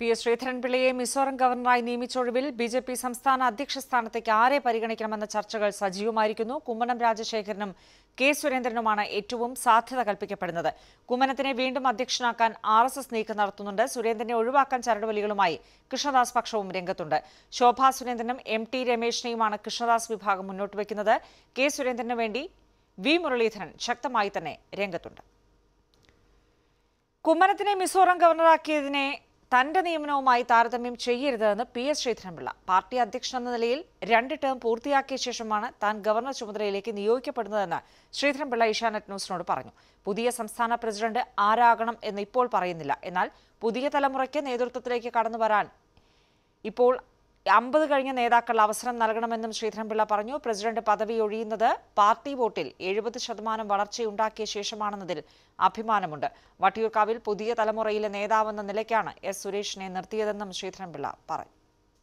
P S ശ്രീധരൻപിള്ളയെ Mizoram ഗവർണറായി നിയമിച്ച ഒഴിവിൽ B J P സംസ്ഥാന അധ്യക്ഷ സ്ഥാനത്തേക്ക് ആരെ പരിഗണിക്കണമെന്ന ചർച്ചകൾ സജീവമായിരിക്കുന്നു കുമ്മനം രാജശേഖരനും കെ സുരേന്ദ്രനുമാണ് ഏറ്റവും സാധ്യത കൽപ്പിക്കപ്പെടുന്നത് കുമ്മനത്തിനെ വീണ്ടും അധ്യക്ഷനാക്കാൻ ആർ എസ് എസ് നീക്കം നടത്തുന്നുണ്ട് സുരേന്ദ്രനെ ഒഴിവാക്കാൻ ചരടുവലികളുമായി കൃഷ്ണദാസ് പക്ഷവും രംഗത്തുണ്ട് ശോഭാ സുരേന്ദ്രനും എം ടി രമേശിനെയുമാണ് കൃഷ്ണദാസ് വിഭാഗം മുന്നോട്ട് വയ്ക്കുന്നത് കെ സുരേന്ദ്രനു വേണ്ടി വി മുരളീധരൻ ശക്തമായി തന്നെ രംഗത്തുണ്ട് കുമ്മനത്തിനെ മിസോറം ഗവർണറാക്കിയതിനെ തന്റെ നിയമനവുമായി താരതമ്യം ചെയ്യരുതെന്ന് പി എസ് ശ്രീധരൻപിള്ള പാർട്ടി അധ്യക്ഷൻ എന്ന നിലയിൽ രണ്ട് ടേം പൂർത്തിയാക്കിയ ശേഷമാണ് താൻ ഗവർണർ ചുമതലയിലേക്ക് നിയോഗിക്കപ്പെടുന്നതെന്ന് ശ്രീധരൻപിള്ള ഏഷ്യാനെറ്റ് ന്യൂസിനോട് പറഞ്ഞു പുതിയ സംസ്ഥാന പ്രസിഡന്റ് ആരാകണം എന്ന് ഇപ്പോൾ പറയുന്നില്ല എന്നാൽ പുതിയ തലമുറയ്ക്ക് നേതൃത്വത്തിലേക്ക് കടന്നു വരാൻ ഇപ്പോൾ അമ്പത് കഴിഞ്ഞ നേതാക്കൾ അവസരം നൽകണമെന്നും ശ്രീധരൻപിള്ള പറഞ്ഞു പ്രസിഡന്റ് പദവി ഒഴിയുന്നത് പാർട്ടി വോട്ടിൽ എഴുപത് ശതമാനം വളർച്ചയുണ്ടാക്കിയ ശേഷമാണെന്നതിൽ അഭിമാനമുണ്ട് വട്ടിയൂർക്കാവിൽ പുതിയ തലമുറയിലെ നേതാവെന്ന നിലയ്ക്കാണ് എസ് സുരേഷിനെ നിർത്തിയതെന്നും ശ്രീധരൻപിള്ള പറഞ്ഞു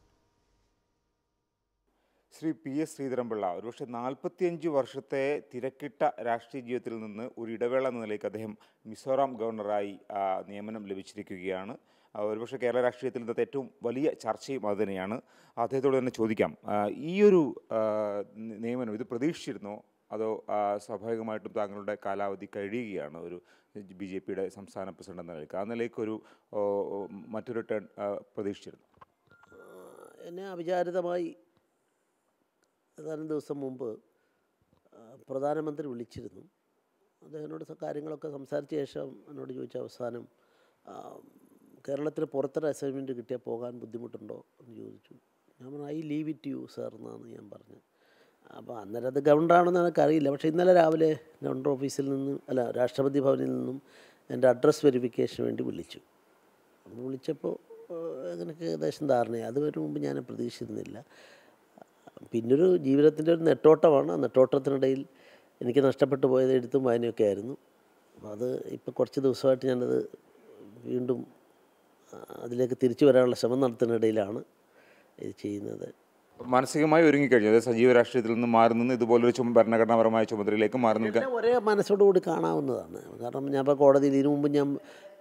ശ്രീ പി എസ് ശ്രീധരൻപിള്ള ഒരുപക്ഷെ നാൽപ്പത്തിയഞ്ച് വർഷത്തെ തിരക്കിട്ട രാഷ്ട്രീയ ജീവിതത്തിൽ നിന്ന് ഒരു ഇടവേള എന്ന നിലയ്ക്ക് അദ്ദേഹം മിസോറാം ഗവർണറായി ആ, നിയമനം ലഭിച്ചിരിക്കുകയാണ് ആ, ഒരുപക്ഷെ കേരള രാഷ്ട്രീയത്തിൽ ഇന്നത്തെ ഏറ്റവും വലിയ ചർച്ചയും അത് തന്നെയാണ് അദ്ദേഹത്തോട് തന്നെ ചോദിക്കാം ആ, ഈ ഒരു ആ, നി- നിയമനം ഇത് പ്രതീക്ഷിച്ചിരുന്നോ അതോ ആ, സ്വാഭാവികമായിട്ടും താങ്കളുടെ കാലാവധി കഴിയുകയാണ് ഒരു ബി ജെ പിയുടെ സംസ്ഥാന പ്രസിഡന്റ് എന്ന നിലയ്ക്ക് ആ നിലയ്ക്ക് ഒരു ഓ, ഓ, മറ്റൊരു ടേൺ ആ, പ്രതീക്ഷിച്ചിരുന്നു എന്നെ അവിചാരിതമായി ഏതാനും ദിവസം മുമ്പ് ആ, പ്രധാനമന്ത്രി വിളിച്ചിരുന്നു അദ്ദേഹത്തിനോട് സ- കാര്യങ്ങളൊക്കെ സംസാരിച്ച ശേഷം എന്നോട് ചോദിച്ച അവസാനം ആ, കേരളത്തിന് പുറത്തൊരു അസൈൻമെൻറ്റ് കിട്ടിയാൽ പോകാൻ ബുദ്ധിമുട്ടുണ്ടോ എന്ന് ചോദിച്ചു ഞാൻ പറഞ്ഞു I leave it you sir എന്നാണ് ഞാൻ പറഞ്ഞത് അപ്പോൾ അന്നേരം അത് ഗവർണറാണെന്ന് എനിക്കറിയില്ല പക്ഷേ ഇന്നലെ രാവിലെ ഗവർണർ ഓഫീസിൽ നിന്നും അല്ല രാഷ്ട്രപതി ഭവനിൽ നിന്നും എൻ്റെ അഡ്രസ്സ് വെരിഫിക്കേഷന് വേണ്ടി വിളിച്ചു അപ്പോൾ വിളിച്ചപ്പോൾ അങ്ങനെയൊക്കെ ഏകദേശം ധാരണയായി അതുവരെ മുമ്പ് ഞാൻ പ്രതീക്ഷിച്ചിരുന്നില്ല പിന്നൊരു ജീവിതത്തിൻ്റെ ഒരു നെട്ടോട്ടമാണ് ആ നെട്ടോട്ടത്തിനിടയിൽ എനിക്ക് നഷ്ടപ്പെട്ടു പോയത് എഴുത്തും വായനയൊക്കെ ആയിരുന്നു അപ്പോൾ അത് ഇപ്പോൾ കുറച്ച് ദിവസമായിട്ട് ഞാനത് വീണ്ടും ആ, അതിലേക്ക് തിരിച്ചു വരാനുള്ള ശ്രമം നടത്തുന്നതിനിടയിലാണ് ഇത് ചെയ്യുന്നത് മാനസികമായി ഒരുങ്ങിക്കഴിഞ്ഞു അതായത് സജീവ രാഷ്ട്രീയത്തിൽ നിന്ന് മാറി നിന്ന് ഇതുപോലൊരു ചുമ ഭരണഘടനാപരമായ ചുമതലയിലേക്ക് മാറി നിൽക്കാൻ എല്ലാം ഒരേ മനസ്സോടുകൂടി കാണാവുന്നതാണ് കാരണം ഞാൻ ഇപ്പോൾ കോടതിയിൽ ഇതിനു മുമ്പ് ഞാൻ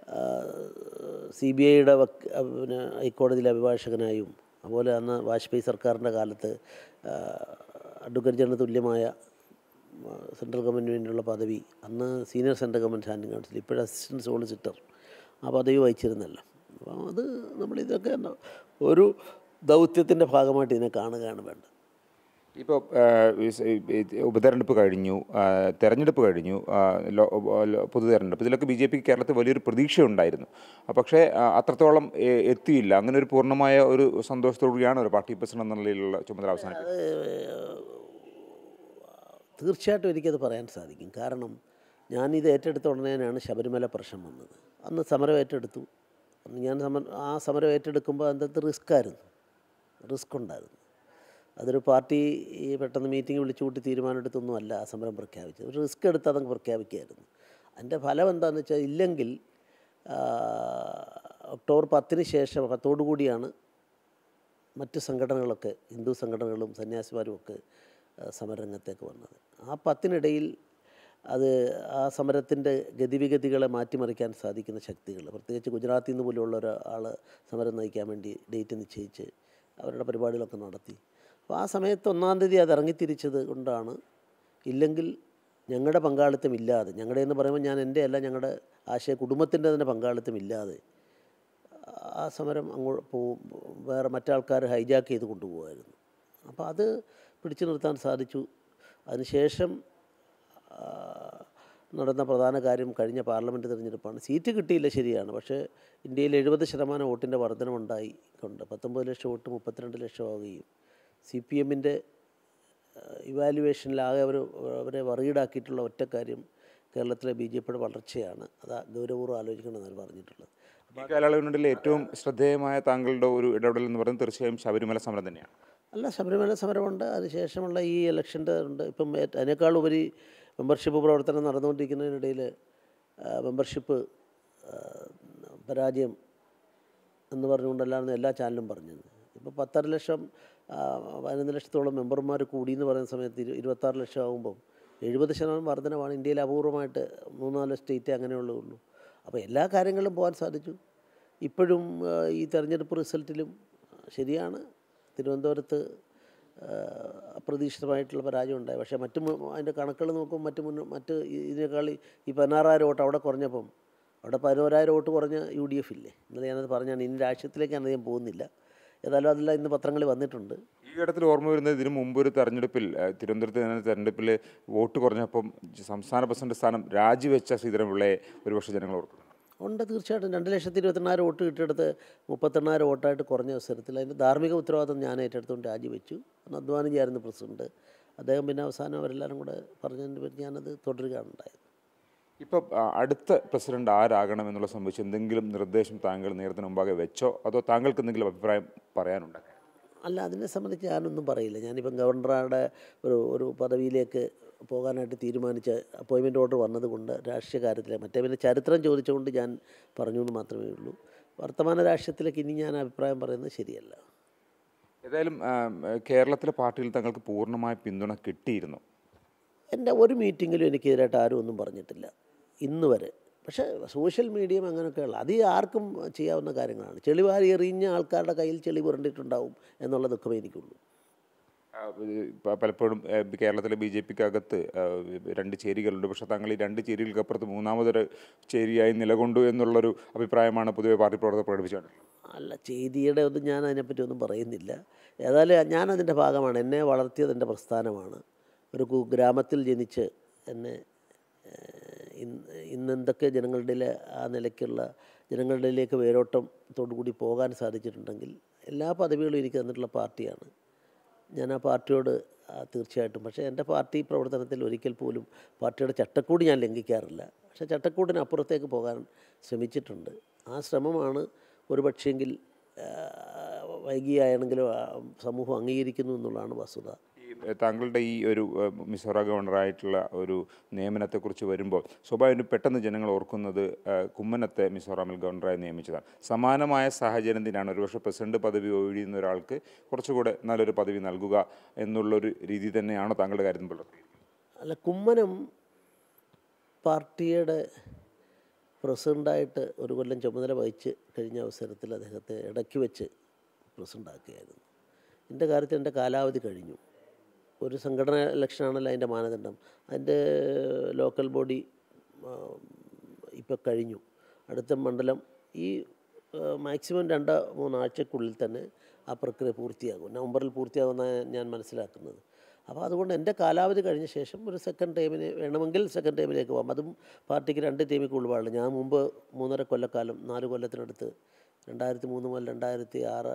സി ബി ഐയുടെ പിന്നെ ഹൈക്കോടതിയിലെ അഭിഭാഷകനായും അതുപോലെ അന്ന് വാജ്പേയി സർക്കാരിൻ്റെ കാലത്ത് ആ, അഡ്വക്കേറ്റ് ജനറൽ തുല്യമായ ആ, സെൻട്രൽ ഗവൺമെൻറ്റിന് വേണ്ടിയുള്ള പദവി അന്ന് senior central government standing counsel ഇപ്പോഴും അസിസ്റ്റൻറ്റ് സോളിസിറ്റർ ആ പദവി വഹിച്ചിരുന്നല്ലോ അപ്പോൾ അത് നമ്മളിതൊക്കെ എന്താ ഒരു ദൗത്യത്തിൻ്റെ ഭാഗമായിട്ട് ഇതിനെ കാണുകയാണ് വേണ്ടത് ഇപ്പോൾ ഉപതെരഞ്ഞെടുപ്പ് കഴിഞ്ഞു ആ, തെരഞ്ഞെടുപ്പ് കഴിഞ്ഞു ആ, ലോ- ലോ- പൊതു തെരഞ്ഞെടുപ്പ് ഇതിലൊക്കെ ബി ജെ പിക്ക് കേരളത്തിൽ വലിയൊരു പ്രതീക്ഷയുണ്ടായിരുന്നു ആ, പക്ഷേ ആ, അത്രത്തോളം എ- എത്തിയില്ല അങ്ങനെ ഒരു പൂർണ്ണമായ ഒരു സന്തോഷത്തോടുകൂടിയാണ് ഒരു പാർട്ടി പ്രസിഡന്റ് എന്ന നിലയിലുള്ള ചുമതല അവസാനിപ്പിച്ചത് തീർച്ചയായിട്ടും എനിക്കത് പറയാൻ സാധിക്കും കാരണം ഞാനിത് ഏറ്റെടുത്ത ഉടനെയാണ് ശബരിമല പ്രശ്നം വന്നത് അന്ന് സമരം ഏറ്റെടുത്തു അന്ന് ഞാൻ സമ ആ സമരം ഏറ്റെടുക്കുമ്പോൾ അതിനകത്ത് റിസ്ക് ആയിരുന്നു റിസ്ക് ഉണ്ടായിരുന്നു അതൊരു പാർട്ടി ഈ പെട്ടെന്ന് മീറ്റിംഗ് വിളിച്ചു കൂട്ടി തീരുമാനമെടുത്തൊന്നും അല്ല ആ സമരം പ്രഖ്യാപിച്ചത് ഒരു റിസ്ക് എടുത്ത് അതങ്ങ് പ്രഖ്യാപിക്കുകയായിരുന്നു അതിൻ്റെ ഫലം എന്താണെന്ന് വെച്ചാൽ ഇല്ലെങ്കിൽ ആ, ഒക്ടോബർ പത്തിന് ശേഷം പത്തോടു കൂടിയാണ് മറ്റ് സംഘടനകളൊക്കെ ഹിന്ദു സംഘടനകളും സന്യാസിമാരും ഒക്കെ ആ, സമരരംഗത്തേക്ക് വന്നത് ആ പത്തിനിടയിൽ അത് ആ സമരത്തിൻ്റെ ഗതിവിഗതികളെ മാറ്റിമറിക്കാൻ സാധിക്കുന്ന ശക്തികൾ പ്രത്യേകിച്ച് ഗുജറാത്തിൽ നിന്ന് പോലെയുള്ള ഒരാൾ സമരം നയിക്കാൻ വേണ്ടി ഡേറ്റ് നിശ്ചയിച്ച് അവരുടെ പരിപാടികളൊക്കെ നടത്തി അപ്പോൾ ആ സമയത്ത് ഒന്നാം തീയതി അത് ഇറങ്ങിത്തിരിച്ചത് കൊണ്ടാണ് ഇല്ലെങ്കിൽ ഞങ്ങളുടെ പങ്കാളിത്തം ഇല്ലാതെ ഞങ്ങളുടെ എന്ന് പറയുമ്പോൾ ഞാൻ എൻ്റെ അല്ല ഞങ്ങളുടെ ആശയ കുടുംബത്തിൻ്റെ തന്നെ പങ്കാളിത്തം ഇല്ലാതെ ആ സമരം അങ്ങോട്ട് പോവും വേറെ മറ്റാൾക്കാർ ഹൈജാക്ക് ചെയ്ത് കൊണ്ടുപോകുമായിരുന്നു അപ്പോൾ അത് പിടിച്ചു നിർത്താൻ സാധിച്ചു അതിനുശേഷം ആ, നടന്ന പ്രധാന കാര്യം കഴിഞ്ഞ പാർലമെൻറ്റ് തിരഞ്ഞെടുപ്പാണ് സീറ്റ് കിട്ടിയില്ല ശരിയാണ് പക്ഷേ ഇന്ത്യയിൽ എഴുപത് ശതമാനം വോട്ടിൻ്റെ വർധനമുണ്ടായി കൊണ്ട് പത്തൊമ്പത് ലക്ഷം വോട്ട് മുപ്പത്തിരണ്ട് ലക്ഷമാവുകയും സി പി എമ്മിൻ്റെ ഇവാലുവേഷനിലാകെ അവർ അവരെ വറീഡാക്കിയിട്ടുള്ള ഒറ്റ കാര്യം കേരളത്തിലെ ബി ജെ പിയുടെ വളർച്ചയാണ് അത് ഗൗരവപൂർവ്വം ആലോചിക്കണമെന്നാണ് പറഞ്ഞിട്ടുള്ളത് ഈ കാലയളവിനുള്ളിൽ ഏറ്റവും ശ്രദ്ധേയമായ താങ്കളുടെ ഒരു ഇടപെടൽ എന്ന് പറയുന്നത് തീർച്ചയായും ശബരിമല സമരം തന്നെയാണ് അല്ല ശബരിമല സമരമുണ്ട് അതിനുശേഷമുള്ള ഈ ഇലക്ഷൻ്റെ ഉണ്ട് ഇപ്പം ഏ- അതിനേക്കാളുപരി മെമ്പർഷിപ്പ് പ്രവർത്തനം നടന്നുകൊണ്ടിരിക്കുന്നതിനിടയിൽ മെമ്പർഷിപ്പ് പരാജയം എന്ന് പറഞ്ഞുകൊണ്ടല്ലാന്ന് എല്ലാ ചാനലും പറഞ്ഞത് ഇപ്പോൾ പത്തര ലക്ഷം ആ, പതിനൊന്ന് ലക്ഷത്തോളം മെമ്പർമാർ കൂടി എന്ന് പറയുന്ന സമയത്ത് ഇരു ഇരുപത്താറ് ലക്ഷം ആകുമ്പം എഴുപത് ശതമാനം വർധനമാണ് ഇന്ത്യയിൽ അപൂർവമായിട്ട് മൂന്നാല് സ്റ്റേറ്റ് അങ്ങനെയുള്ളേ ഉള്ളൂ അപ്പോൾ എല്ലാ കാര്യങ്ങളിലും പോകാൻ സാധിച്ചു ഇപ്പോഴും ആ, ഈ തെരഞ്ഞെടുപ്പ് റിസൾട്ടിലും ശരിയാണ് തിരുവനന്തപുരത്ത് ആ, അപ്രതീക്ഷിതമായിട്ടുള്ള പരാജയം ഉണ്ടായി പക്ഷേ മറ്റു മു- അതിൻ്റെ കണക്കുകൾ നോക്കുമ്പോൾ മറ്റ് മുന്ന മറ്റ് ഈ- ഇതിനേക്കാൾ ഈ പതിനാറായിരം വോട്ട് അവിടെ കുറഞ്ഞപ്പം അവിടെ പതിനോരായിരം വോട്ട് കുറഞ്ഞ യു ഡി എഫ് ഇല്ലേ ഇന്നലെ ഞാനത് പറഞ്ഞാണ് ഇനി രാഷ്ട്രീയത്തിലേക്ക് ഞാൻ അധികം പോകുന്നില്ല ഏതായാലും അതെല്ലാം ഇന്ന് പത്രങ്ങളിൽ വന്നിട്ടുണ്ട് ഈ ഘട്ടത്തിൽ ഓർമ്മ വരുന്നത് ഇതിനു മുമ്പ് ഒരു തെരഞ്ഞെടുപ്പിൽ ഏഹ്, തിരുവനന്തപുരത്ത് നടന്ന തെരഞ്ഞെടുപ്പിൽ വോട്ട് കുറഞ്ഞപ്പം സംസ്ഥാന പ്രസിഡന്റ് സ്ഥാനം രാജിവെച്ച ശ്രീധരൻപിള്ളയെ ഒരുപക്ഷെ ജനങ്ങൾ ഓർക്കുന്നു ഉണ്ട് തീർച്ചയായിട്ടും രണ്ട് ലക്ഷത്തി ഇരുപത്തെണ്ണായിരം വോട്ട് കിട്ടിയെടുത്ത് മുപ്പത്തെണ്ണായിരം വോട്ടായിട്ട് കുറഞ്ഞ അവസരത്തിൽ അതിൻ്റെ ധാർമ്മിക ഉത്തരവാദിത്വം ഞാൻ ഏറ്റെടുത്തുകൊണ്ട് രാജിവെച്ചു അന്ന് അധ്വാനം ചെയ്യായിരുന്നു പ്രസിഡന്റ് അദ്ദേഹം പിന്നെ അവസാനം അവരെല്ലാവരും കൂടെ പറഞ്ഞതിൻ്റെ പേര് ഞാനത് തുടരുകയാണ് ഉണ്ടായത് ഇപ്പം ആ, അടുത്ത പ്രസിഡന്റ് ആരാകണം എന്നുള്ള സംബന്ധിച്ച് എന്തെങ്കിലും നിർദ്ദേശം താങ്കൾ നേരത്തിന് മുമ്പാകെ വെച്ചോ അതോ താങ്കൾക്ക് എന്തെങ്കിലും അഭിപ്രായം പറയാനുണ്ടോ അല്ല അതിനെ സംബന്ധിച്ച് ഞാനൊന്നും പറയില്ല ഞാനിപ്പം ഗവർണറുടെ ഒരു ഒരു പദവിയിലേക്ക് പോകാനായിട്ട് തീരുമാനിച്ച അപ്പോയിൻമെൻറ്റ് ഓർഡർ വന്നതുകൊണ്ട് രാഷ്ട്രീയ കാര്യത്തിൽ മറ്റേ പിന്നെ ചരിത്രം ചോദിച്ചുകൊണ്ട് ഞാൻ പറഞ്ഞു എന്ന് മാത്രമേ ഉള്ളൂ വർത്തമാന രാഷ്ട്രീയത്തിലേക്ക് ഇനി ഞാൻ അഭിപ്രായം പറയുന്നത് ശരിയല്ല ഏതായാലും ആ, കേരളത്തിലെ പാർട്ടിയിൽ താങ്കൾക്ക് പൂർണ്ണമായ പിന്തുണ കിട്ടിയിരുന്നു എൻ്റെ ഒരു മീറ്റിങ്ങിലും എനിക്കെതിരായിട്ട് ആരും ഒന്നും പറഞ്ഞിട്ടില്ല ഇന്ന് വരെ പക്ഷേ സോഷ്യൽ മീഡിയം അങ്ങനെയൊക്കെയുള്ള അത് ഈ ആർക്കും ചെയ്യാവുന്ന കാര്യങ്ങളാണ് ചെളിവാരി എറിഞ്ഞ ആൾക്കാരുടെ കയ്യിൽ ചെളി പുരണ്ടിട്ടുണ്ടാവും എന്നുള്ള ദുഃഖമേ എനിക്കുള്ളൂ ആ, ഇത് പ- പലപ്പോഴും ഏ, കേരളത്തിലെ ബി ജെ പിക്ക് അകത്ത് ആ, രണ്ട് ചേരികളുണ്ട് പക്ഷേ താങ്കൾ ഈ രണ്ട് ചേരികൾക്കപ്പുറത്ത് മൂന്നാമതൊരു ചേരിയായി നിലകൊണ്ടു എന്നുള്ളൊരു അഭിപ്രായമാണ് പൊതുവെ പാർട്ടി പ്രവർത്തകർ പ്രകടിപ്പിച്ചത് അല്ല ചെയ്തിയുടെ ഒന്നും ഞാൻ അതിനെപ്പറ്റി ഒന്നും പറയുന്നില്ല ഏതായാലും ഞാൻ അതിൻ്റെ ഭാഗമാണ് എന്നെ വളർത്തിയത് എൻ്റെ പ്രസ്ഥാനമാണ് ഒരു കു- ഗ്രാമത്തിൽ ജനിച്ച് എന്നെ ഏഹ്, ഇന്ന് ഇന്നെന്തൊക്കെ ജനങ്ങളുടെ ആ നിലയ്ക്കുള്ള ജനങ്ങളിലേക്ക് വേരോട്ടത്തോടു കൂടി പോകാൻ സാധിച്ചിട്ടുണ്ടെങ്കിൽ എല്ലാ പദവികളും എനിക്ക് തന്നിട്ടുള്ള പാർട്ടിയാണ് ഞാൻ ആ പാർട്ടിയോട് ആ, തീർച്ചയായിട്ടും പക്ഷേ എൻ്റെ പാർട്ടി പ്രവർത്തനത്തിൽ ഒരിക്കൽ പോലും പാർട്ടിയുടെ ചട്ടക്കൂട് ഞാൻ ലംഘിക്കാറില്ല പക്ഷേ ചട്ടക്കൂടിന് അപ്പുറത്തേക്ക് പോകാൻ ശ്രമിച്ചിട്ടുണ്ട് ആ ശ്രമമാണ് ഒരു പക്ഷേങ്കിൽ വൈകിയാണെങ്കിലും ആ, സമൂഹം അംഗീകരിക്കുന്നു എന്നുള്ളതാണ് വസ്തുത ഈ ഏ, താങ്കളുടെ ഈ ഒരു ഏ, മിസോറാം ഗവർണറായിട്ടുള്ള ഒരു നിയമനത്തെക്കുറിച്ച് വരുമ്പോൾ സ്വാഭാവികം പെട്ടെന്ന് ജനങ്ങൾ ഓർക്കുന്നത് ഏ, കുമ്മനത്തെ മിസോറാമിൽ ഗവർണറായി നിയമിച്ചതാണ് സമാനമായ സാഹചര്യം തന്നെയാണ് ഒരുപക്ഷെ പ്രസിഡന്റ് പദവി ഒഴിയുന്ന ഒരാൾക്ക് കുറച്ചുകൂടെ നല്ലൊരു പദവി നൽകുക എന്നുള്ളൊരു രീതി തന്നെയാണോ താങ്കളുടെ കാര്യം പുലർത്തിയത് അല്ല കുമ്മനം പാർട്ടിയുടെ പ്രസിഡൻ്റായിട്ട് ഒരു കൊല്ലം ചുമതല വഹിച്ച് കഴിഞ്ഞ അവസരത്തിൽ അദ്ദേഹത്തെ ഇടയ്ക്ക് വെച്ച് പ്രസിഡൻ്റാക്കുകയായിരുന്നു എൻ്റെ കാര്യത്തിൽ എൻ്റെ കാലാവധി കഴിഞ്ഞു ഒരു സംഘടന ഇലക്ഷനാണല്ലോ അതിൻ്റെ മാനദണ്ഡം അതിൻ്റെ ലോക്കൽ ബോഡി ഇപ്പോൾ കഴിഞ്ഞു അടുത്ത മണ്ഡലം ഈ മാക്സിമം രണ്ട് മൂന്നാഴ്ചക്കുള്ളിൽ തന്നെ ആ പ്രക്രിയ പൂർത്തിയാകും നവംബറിൽ പൂർത്തിയാകുമെന്നാണ് ഞാൻ മനസ്സിലാക്കുന്നത് അപ്പോൾ അതുകൊണ്ട് എൻ്റെ കാലാവധി കഴിഞ്ഞ ശേഷം ഒരു സെക്കൻഡ് ടൈമിന് വേണമെങ്കിൽ സെക്കൻഡ് ടൈമിലേക്ക് പോകാം അതും പാർട്ടിക്ക് രണ്ട് ടീമിൽ കൂടുതൽ പാടില്ല ഞാൻ മുമ്പ് മൂന്നര കൊല്ലക്കാലം നാല് കൊല്ലത്തിനടുത്ത് രണ്ടായിരത്തി മൂന്ന് മുതൽ രണ്ടായിരത്തി ആറ്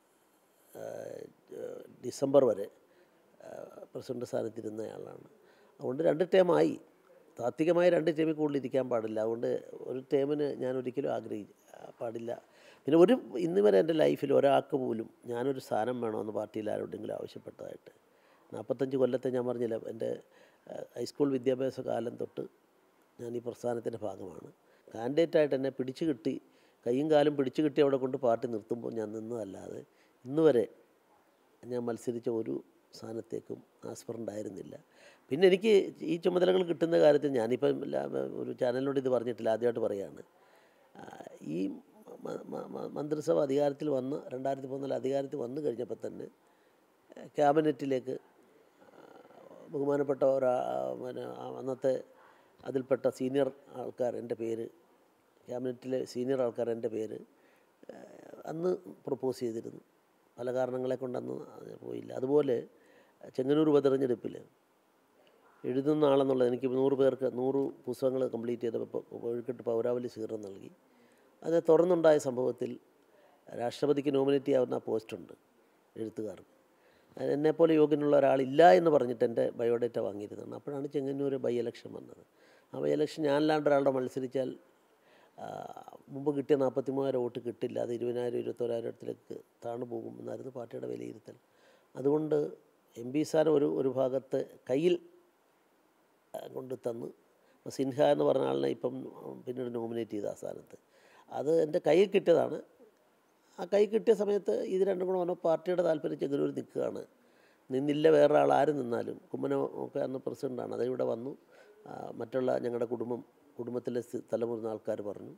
ഡിസംബർ വരെ പ്രസിഡന്റ് സ്ഥാനത്തിരുന്നയാളാണ് അതുകൊണ്ട് രണ്ട് ടേമായി താത്വികമായി രണ്ട് ടീമിൽ കൂടുതൽ ഇരിക്കാൻ പാടില്ല അതുകൊണ്ട് ഒരു ടേമിന് ഞാൻ ഒരിക്കലും ആഗ്രഹി പാടില്ല പിന്നെ ഒരു ഇന്ന് വരെ എൻ്റെ ലൈഫിൽ ഒരാൾക്ക് പോലും ഞാനൊരു സ്ഥാനം വേണമെന്ന് പാർട്ടിയിൽ ആരോടെങ്കിലും ആവശ്യപ്പെട്ടതായിട്ട് നാൽപ്പത്തഞ്ച് കൊല്ലത്തെ ഞാൻ പറഞ്ഞില്ല എൻ്റെ ഏഹ്, ഹൈസ്കൂൾ വിദ്യാഭ്യാസ കാലം തൊട്ട് ഞാൻ ഈ പ്രസ്ഥാനത്തിൻ്റെ ഭാഗമാണ് കാൻഡിഡേറ്റായിട്ട് എന്നെ പിടിച്ചു കിട്ടി കൈയും കാലും പിടിച്ചു കിട്ടി അവിടെ കൊണ്ട് പാർട്ടി നിർത്തുമ്പോൾ ഞാൻ നിന്നതല്ലാതെ ഇന്ന് വരെ ഞാൻ മത്സരിച്ച ഒരു സ്ഥാനത്തേക്കും ആസ്പറൻ്റ് ആയിരുന്നില്ല പിന്നെ എനിക്ക് ഈ ചുമതലകൾ കിട്ടുന്ന കാര്യത്തിൽ ഞാനിപ്പം എല്ലാ- ഒരു ചാനലിനോട് ഇത് പറഞ്ഞിട്ടില്ല ആദ്യമായിട്ട് പറയുകയാണ് ആ, ഈ മ- മ- മ- മന്ത്രിസഭ അധികാരത്തിൽ വന്ന് രണ്ടായിരത്തി പതിനാല് അധികാരത്തിൽ വന്നു കഴിഞ്ഞപ്പോൾ തന്നെ ഏഹ്, ക്യാബിനറ്റിലേക്ക് ബഹുമാനപ്പെട്ട ഒരാ പിന്നെ ആ അന്നത്തെ അതിൽപ്പെട്ട സീനിയർ ആൾക്കാർ എൻ്റെ പേര് ക്യാബിനറ്റിലെ സീനിയർ ആൾക്കാർ എൻ്റെ പേര് ഏഹ്, അന്ന് പ്രപ്പോസ് ചെയ്തിരുന്നു പല കാരണങ്ങളെ കൊണ്ടന്ന് അത് പോയില്ല അതുപോലെ ചെങ്ങന്നൂർ ഉപതെരഞ്ഞെടുപ്പിൽ എഴുതുന്ന ആളെന്നുള്ളത് എനിക്ക് നൂറ് പേർക്ക് നൂറ് പുസ്തകങ്ങൾ കംപ്ലീറ്റ് ചെയ്തപ്പോൾ കോഴിക്കോട്ട് പൗരാവലി സ്വീകരണം നൽകി അത് തുടർന്നുണ്ടായ സംഭവത്തിൽ രാഷ്ട്രപതിക്ക് നോമിനേറ്റ് ചെയ്യാവുന്ന പോസ്റ്റുണ്ട് എഴുത്തുകാർക്ക് എന്നെപ്പോലെ യോഗ്യനുള്ള ഒരാളില്ല എന്ന് പറഞ്ഞിട്ട് എൻ്റെ ബയോഡേറ്റ വാങ്ങിയിരുന്നതാണ് അപ്പോഴാണ് ചെങ്ങന്നൂർ ബൈ ഇലക്ഷൻ വന്നത് ആ ബൈ ഇലക്ഷൻ ഞാനല്ലാണ്ട് ഒരാളുടെ മത്സരിച്ചാൽ ആ, മുമ്പ് കിട്ടിയ നാൽപ്പത്തി മൂവായിരം വോട്ട് കിട്ടില്ല അത് ഇരുപതിനായിരം ഇരുപത്തോരായിരത്തിലേക്ക് താണു പോകും എന്നായിരുന്നു പാർട്ടിയുടെ വിലയിരുത്തൽ അതുകൊണ്ട് എം പി സ്ഥാനം ഒരു ഒരു ഭാഗത്ത് കയ്യിൽ ആ, കൊണ്ട് തന്ന് അപ്പോൾ സിൻഹ എന്ന് പറഞ്ഞ ആളിനെ ഇപ്പം ഉം, പിന്നീട് നോമിനേറ്റ് ചെയ്ത ആ സ്ഥാനത്ത് അത് എൻ്റെ കയ്യിൽ കിട്ടിയതാണ് ആ കൈ കിട്ടിയ സമയത്ത് ഇത് രണ്ടും കൂടെ വന്നപ്പോൾ പാർട്ടിയുടെ താല്പര്യം ചെങ്ങന്നൂർ നിൽക്കുകയാണ് നിന്നില്ല വേറെ ആൾ ആര് നിന്നാലും കുമ്മനം ഒക്കെ അന്ന് പ്രസിഡൻ്റാണ് അതിവിടെ വന്നു ആ, മറ്റുള്ള ഞങ്ങളുടെ കുടുംബം കുടുംബത്തിലെ സ്ഥി- തലമുതിർന്ന ആൾക്കാർ പറഞ്ഞു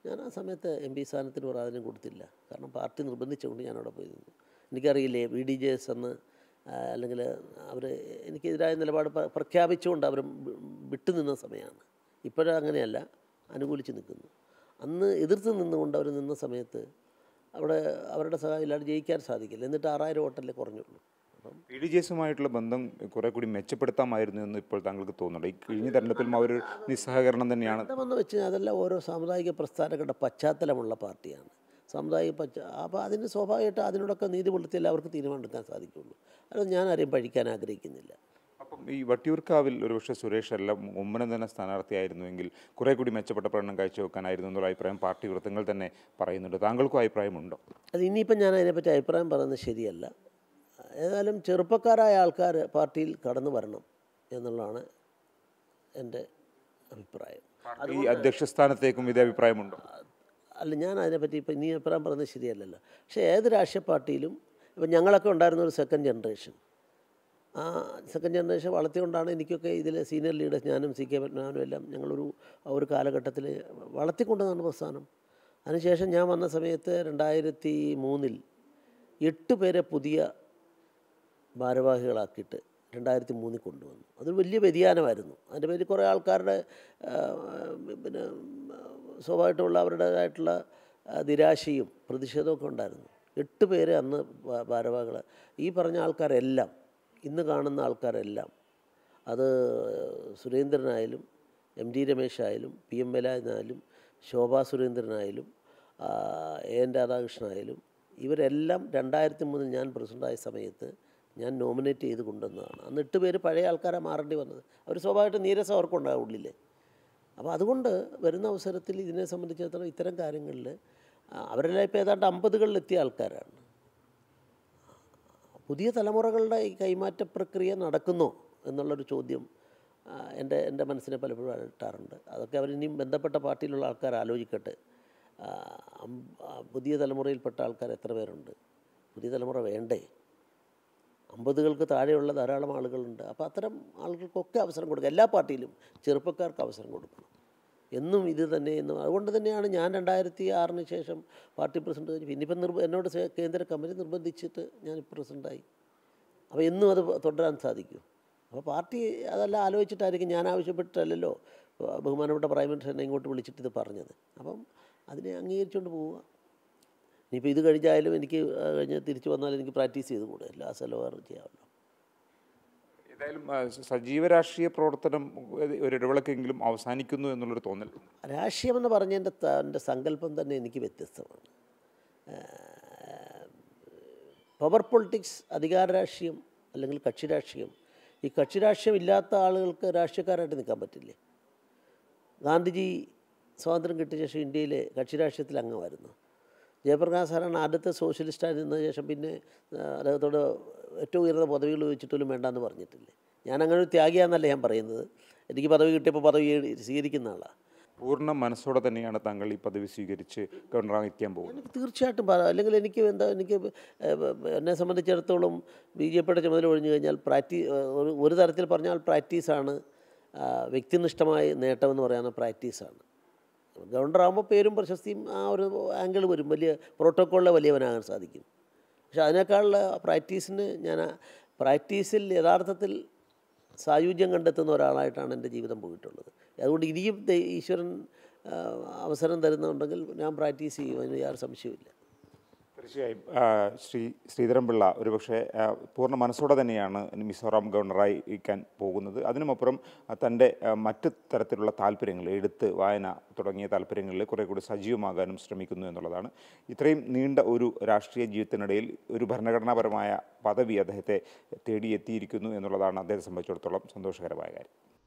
ഞാൻ ആ സമയത്ത് എം പി സ്ഥാനത്തിന് പ്രാധാന്യം കൊടുത്തില്ല കാരണം പാർട്ടി നിർബന്ധിച്ചുകൊണ്ട് ഞാൻ അവിടെ പോയി നിന്നു എനിക്കറിയില്ലേ ബി ഡി ജെ എസ് എന്ന് ആ, അല്ലെങ്കിൽ അവർ എനിക്കെതിരായ നിലപാട് പ്ര- പ്രഖ്യാപിച്ചുകൊണ്ട് അവർ വിട്ടുനിന്ന സമയമാണ് ഇപ്പോഴും അങ്ങനെയല്ല അനുകൂലിച്ച് നിൽക്കുന്നു അന്ന് എതിർത്ത് നിന്നുകൊണ്ട് അവർ നിന്ന സമയത്ത് അവിടെ അവരുടെ സഹായം ഇല്ലാതെ ജയിക്കാൻ സാധിക്കില്ല എന്നിട്ട് ആറായിരം വോട്ടല്ലേ കുറഞ്ഞുള്ളൂ അപ്പം പി ഡി ജി എസുമായിട്ടുള്ള ബന്ധം കുറെ കൂടി മെച്ചപ്പെടുത്താമായിരുന്നു എന്ന് ഇപ്പോൾ താങ്കൾക്ക് തോന്നുന്നുണ്ട് ഈ കഴിഞ്ഞ തെരഞ്ഞെടുപ്പിലും അവർ നിസ്സഹകരണം തന്നെയാണ് ബന്ധമെന്ന് വെച്ച് കഴിഞ്ഞാൽ അതെല്ലാം ഓരോ സാമുദായിക പ്രസ്ഥാനങ്ങളുടെ പശ്ചാത്തലമുള്ള പാർട്ടിയാണ് സാമുദായിക പശ്ച അപ്പോൾ അതിന് സ്വാഭാവികമായിട്ട് അതിനോടൊക്കെ നീതി പുലർത്തിയാലേ അവർക്ക് തീരുമാനമെടുക്കാൻ സാധിക്കുള്ളൂ അത് ഞാൻ ആരെയും പഴിക്കാൻ ആഗ്രഹിക്കുന്നില്ല അപ്പം ഈ വട്ടിയൂർക്കാവിൽ ഒരുപക്ഷെ സുരേഷ് അല്ല ഉമ്മനം തന്നെ സ്ഥാനാർത്ഥിയായിരുന്നുവെങ്കിൽ കുറെ കൂടി മെച്ചപ്പെട്ട പ്രകടനം കാഴ്ചവെക്കാനായിരുന്നു എന്നുള്ള അഭിപ്രായം പാർട്ടി വൃത്തങ്ങൾ തന്നെ പറയുന്നുണ്ട് താങ്കൾക്കും അഭിപ്രായമുണ്ടോ അത് ഇനിയിപ്പം ഞാൻ അതിനെപ്പറ്റി അഭിപ്രായം പറയുന്നത് ശരിയല്ല ഏതായാലും ചെറുപ്പക്കാരായ ആൾക്കാർ പാർട്ടിയിൽ കടന്നു വരണം എന്നുള്ളതാണ് എൻ്റെ അഭിപ്രായം ഈ അധ്യക്ഷ സ്ഥാനത്തേക്കും ഇതേ അഭിപ്രായമുണ്ടോ അല്ല ഞാൻ അതിനെപ്പറ്റി ഇപ്പം ഇനി അഭിപ്രായം പറയുന്നത് ശരിയല്ലല്ലോ പക്ഷേ ഏത് രാഷ്ട്രീയ പാർട്ടിയിലും ഇപ്പം ഞങ്ങളൊക്കെ ഉണ്ടായിരുന്ന ഒരു സെക്കൻഡ് ജനറേഷൻ ആ സെക്കൻഡ് ജനറേഷൻ വളർത്തിക്കൊണ്ടാണ് എനിക്കൊക്കെ ഇതിൽ സീനിയർ ലീഡേഴ്സ് ഞാനും സി കെ പത്മനാഭനും എല്ലാം ഞങ്ങളൊരു ആ ഒരു കാലഘട്ടത്തിൽ വളർത്തിക്കൊണ്ടതാണ് പ്രസ്ഥാനം അതിനുശേഷം ഞാൻ വന്ന സമയത്ത് രണ്ടായിരത്തി മൂന്നിൽ എട്ട് പേരെ പുതിയ ഭാരവാഹികളാക്കിയിട്ട് രണ്ടായിരത്തി മൂന്നിൽ കൊണ്ടുവന്നു അതൊരു വലിയ വ്യതിയാനമായിരുന്നു അതിൻ്റെ പേരിൽ കുറേ ആൾക്കാരുടെ ആ, പിന്നെ ആ, സ്വാഭാവികമായിട്ടുള്ള അവരുടേതായിട്ടുള്ള ആ, നിരാശയും പ്രതിഷേധമൊക്കെ ഉണ്ടായിരുന്നു എട്ട് പേര് അന്ന് ഭാ- ഭാരവാഹികൾ ഈ പറഞ്ഞ ആൾക്കാരെല്ലാം ഇന്ന് കാണുന്ന ആൾക്കാരെല്ലാം അത് സുരേന്ദ്രനായാലും എം ഡി രമേശായാലും പി എം വേലായനായാലും ശോഭാ സുരേന്ദ്രനായാലും ആ, എ എൻ രാധാകൃഷ്ണനായാലും ഇവരെല്ലാം രണ്ടായിരത്തി മൂന്നിൽ ഞാൻ പ്രസിഡൻ്റായ സമയത്ത് ഞാൻ നോമിനേറ്റ് ചെയ്ത് കൊണ്ടുവന്നതാണ് അന്ന് എട്ട് പേര് പഴയ ആൾക്കാരെ മാറേണ്ടി വന്നത് അവർ സ്വാഭാവികമായിട്ട് നീരസം അവർക്കുണ്ടാകും ഉള്ളിൽ അപ്പോൾ അതുകൊണ്ട് വരുന്ന അവസരത്തിൽ ഇതിനെ സംബന്ധിച്ചിടത്തോളം ഇത്തരം കാര്യങ്ങളിൽ അവരെല്ലാം ഇപ്പോൾ ഏതാണ്ട് അമ്പതുകളിലെത്തിയ ആൾക്കാരാണ് പുതിയ തലമുറകളുടെ ഈ കൈമാറ്റ പ്രക്രിയ നടക്കുന്നോ എന്നുള്ളൊരു ചോദ്യം ആ, എൻ്റെ എൻ്റെ മനസ്സിനെ പലപ്പോഴും അലട്ടാറുണ്ട് അതൊക്കെ അവരിനിയും ബന്ധപ്പെട്ട പാർട്ടിയിലുള്ള ആൾക്കാർ ആലോചിക്കട്ടെ ആ, അം- ആ, പുതിയ തലമുറയിൽപ്പെട്ട ആൾക്കാർ എത്ര പേരുണ്ട് പുതിയ തലമുറ വേണ്ടേ അമ്പതുകൾക്ക് താഴെയുള്ള ധാരാളം ആളുകളുണ്ട് അപ്പോൾ അത്തരം ആളുകൾക്കൊക്കെ അവസരം കൊടുക്കുക എല്ലാ പാർട്ടിയിലും ചെറുപ്പക്കാർക്ക് അവസരം കൊടുക്കണം എന്നും ഇത് തന്നെ എന്നും അതുകൊണ്ട് തന്നെയാണ് ഞാൻ രണ്ടായിരത്തി ആറിന് ശേഷം പാർട്ടി പ്രസിഡന്റ് കഴിഞ്ഞു പിന്നെ ഇപ്പം നിർബ എന്നോട് സേ- കേന്ദ്ര കമ്മിറ്റി നിർബന്ധിച്ചിട്ട് ഞാൻ പ്രസിഡൻ്റായി അപ്പോൾ എന്നും അത് തുടരാൻ സാധിക്കും അപ്പോൾ പാർട്ടി അതെല്ലാം ആലോചിച്ചിട്ടായിരിക്കും ഞാൻ ആവശ്യപ്പെട്ടിട്ടല്ലല്ലോ ആ, ബഹുമാനപ്പെട്ട പ്രൈം മിനിസ്റ്റർ എന്നെ ഇങ്ങോട്ട് വിളിച്ചിട്ട് ഇത് പറഞ്ഞത് അപ്പം അതിനെ അംഗീകരിച്ചുകൊണ്ട് പോവുക ഇനിയിപ്പോൾ ഇത് കഴിഞ്ഞായാലും എനിക്ക് ആ, കഴിഞ്ഞ് തിരിച്ചു വന്നാൽ എനിക്ക് പ്രാക്ടീസ് ചെയ്ത് കൂടെ എല്ലാ സ്ഥലവും ചെയ്യാമല്ലോ ഏതായാലും ആ, സജീവ രാഷ്ട്രീയ പ്രവർത്തനം ഒരു ഒരു ഇടവേളക്കെങ്കിലും അവസാനിക്കുന്നു എന്നുള്ളൊരു തോന്നൽ രാഷ്ട്രീയമെന്ന് പറഞ്ഞതിൻ്റെ ത- എൻ്റെ സങ്കല്പം തന്നെ എനിക്ക് വ്യത്യസ്തമാണ് പവർ പൊളിറ്റിക്സ് അധികാര രാഷ്ട്രീയം അല്ലെങ്കിൽ കക്ഷി രാഷ്ട്രീയം ഈ കക്ഷി രാഷ്ട്രീയം ഇല്ലാത്ത ആളുകൾക്ക് രാഷ്ട്രീയക്കാരായിട്ട് നിൽക്കാൻ പറ്റില്ലേ ഗാന്ധിജി സ്വാതന്ത്ര്യം കിട്ടിയ ശേഷം ഇന്ത്യയിലെ കക്ഷി രാഷ്ട്രീയത്തിൽ അംഗമായിരുന്നു ജയപ്രകാശ് സാറാണ് ആദ്യത്തെ സോഷ്യലിസ്റ്റായി നിന്ന ശേഷം പിന്നെ ആ, അദ്ദേഹത്തോട് ഏറ്റവും ഉയർന്ന പദവികൾ വെച്ചിട്ടും വേണ്ടാന്ന് പറഞ്ഞിട്ടില്ലേ ഞാൻ അങ്ങനെ ഒരു ത്യാഗിയാന്നല്ല ഞാൻ പറയുന്നത് എനിക്ക് പദവി കിട്ടിയപ്പോൾ പദവി സ്വീകരിക്കുന്ന ആളാണ് പൂർണ്ണ മനസ്സോടെ തന്നെയാണ് താങ്കൾ ഈ പദവി സ്വീകരിച്ച് ഗവർണറായിരിക്കാൻ പോകുന്നത് എനിക്ക് തീർച്ചയായിട്ടും പറയാം അല്ലെങ്കിൽ എനിക്ക് എന്താ എനിക്ക് ഏഹ്, എന്നെ സംബന്ധിച്ചിടത്തോളം ബി ജെ പിയുടെ ചുമതല ഒഴിഞ്ഞു കഴിഞ്ഞാൽ പ്രാക്ടീ ഒരു ഒരു തരത്തിൽ പറഞ്ഞാൽ പ്രാക്ടീസാണ് ആ, വ്യക്തിനിഷ്ഠമായ നേട്ടമെന്ന് പറയുന്ന പ്രാക്ടീസാണ് ഗവർണറാകുമ്പോൾ പേരും പ്രശസ്തിയും ആ ഒരു ആംഗിൾ വരും വലിയ പ്രോട്ടോക്കോളിലെ വലിയവനാകാൻ സാധിക്കും പക്ഷെ അതിനേക്കാളുള്ള പ്രാക്ടീസിന് ഞാൻ ആ പ്രാക്ടീസിൽ യഥാർത്ഥത്തിൽ സായുജ്യം കണ്ടെത്തുന്ന ഒരാളായിട്ടാണ് എൻ്റെ ജീവിതം പോയിട്ടുള്ളത് അതുകൊണ്ട് ഇനിയും ദൈ- ഈശ്വരൻ ആ, അവസരം തരുന്നുണ്ടെങ്കിൽ ഞാൻ പ്രാക്ടീസ് ചെയ്യും അതിന് യാതൊരു സംശയമില്ല തീർച്ചയായും ആ, ശ്രീ ശ്രീധരൻപിള്ള ഒരുപക്ഷെ ആ, പൂർണ്ണ മനസ്സോടെ തന്നെയാണ് മിസോറാം ഗവർണറായി ഇരിക്കാൻ പോകുന്നത് അതിനുമപ്പുറം ആ, തൻ്റെ ആ, മറ്റ് തരത്തിലുള്ള താല്പര്യങ്ങൾ എഴുത്ത് വായന തുടങ്ങിയ താല്പര്യങ്ങളിൽ കുറേ കൂടി സജീവമാകാനും ശ്രമിക്കുന്നു എന്നുള്ളതാണ് ഇത്രയും നീണ്ട ഒരു രാഷ്ട്രീയ ജീവിതത്തിനിടയിൽ ഒരു ഭരണഘടനാപരമായ പദവി അദ്ദേഹത്തെ തേടിയെത്തിയിരിക്കുന്നു എന്നുള്ളതാണ് അദ്ദേഹത്തെ സംബന്ധിച്ചിടത്തോളം സന്തോഷകരമായ കാര്യം